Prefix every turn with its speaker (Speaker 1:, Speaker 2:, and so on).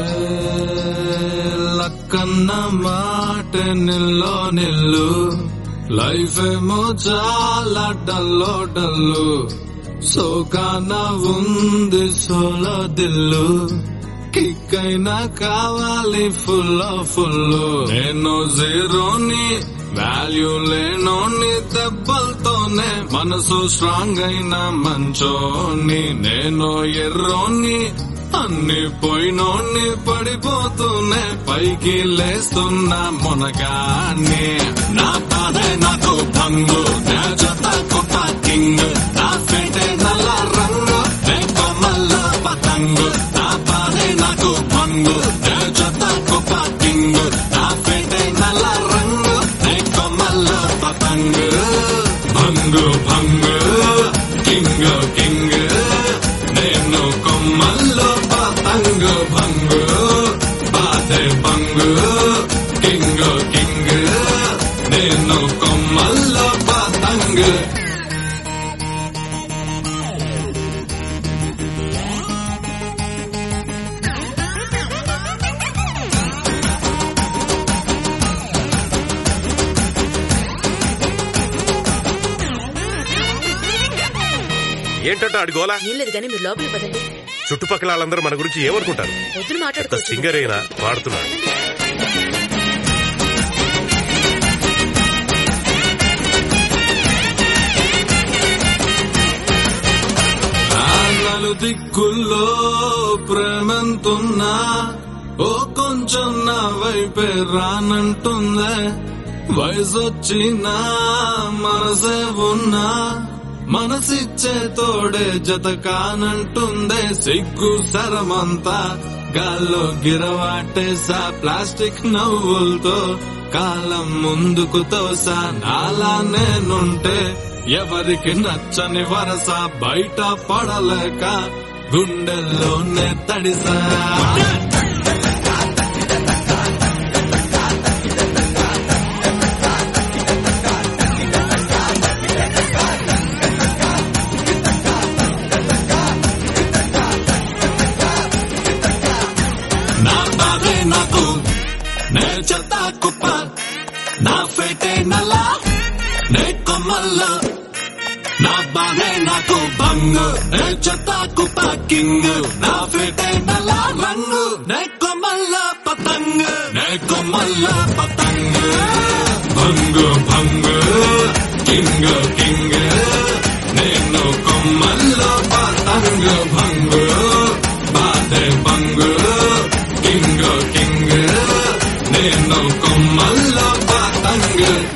Speaker 1: లక్కన్న మాట నిల్లో నిల్లు లైఫ్ ఏమో చాలా డల్లో డల్లు సోకాన ఉంది సోలో దిల్లు కిక్ అయినా కావాలి ఫుల్ ఫుల్ నేను జీరోని వాల్యూ లేనోని దెబ్బలతోనే మనసు స్ట్రాంగ్ అయిన మంచోని నేను ఎర్రోని అన్ని పోయినోని పడిపోతూనే పైకి లేస్తున్న మునగాన్ని నా బాధే నాకు భంగు నా జత కొత్త కింగ్ నా ఫేటే నల్ల రంగు నే కొమ్మల్ల పతంగు నా బాధే నాకు భంగు నా జత కొత్త కింగ్ నా ఫేటే నల్ల రంగు నే కొమ్మల్ల పతంగు భంగు భంగు కింగ్ కింగ్ నేను కొమ్మల్లో పతంగు భంగు బాధే భంగు కింగ్ కింగ్ నేను కొమ్మల్లో పతంగు
Speaker 2: ఏంటంటే ఆడి గోలా
Speaker 3: ఏం లేదు కానీ మీరు లోపలికి పదండి
Speaker 2: చుట్టుపక్కల వాళ్ళందరూ మన గురించి ఏమనుకుంటారు
Speaker 3: వద్దులు
Speaker 2: పెద్ద
Speaker 3: మాట్లాడుకోవచ్చు
Speaker 2: సింగర్ అయినా పాడుతున్నాడు
Speaker 1: ఆ నలు దిక్కుల్లో ప్రేమంతున్నా ఓ కొంచెం నా వైపే రానంటుందే వయసొచ్చినా మనసే ఉన్నా మనసిచ్చే తోడే జత కానంటుందే సిగ్గు సరమంతా గాల్లో గిరవాటేసా ప్లాస్టిక్ నవ్వులతో కాలం ముందుకు తోసా నాలా నేనుంటే ఎవరికి నచ్చని వరస బయట పడలేక గుండెల్లోనే తడిసా నా బాధే నాకు నే చెత్త కుప్ప నా ఫేటే నల్ల నే కొమ్మల్ల నా బాధే నాకు బంగు నే చెత్త కుప్ప కింగ్ నా ఫేటే నల్ల రంగు నే కొమ్మల్ల పతంగ్ నే కొమ్మల్ల పతంగ్ భంగు భంగు కింగ్ కింగ్ నేను కొమ్మల్ల పతంగ్ భంగు బాధే బంగు కింగ్ కింగ్ నేను కొమ్మల్ల పతంగ్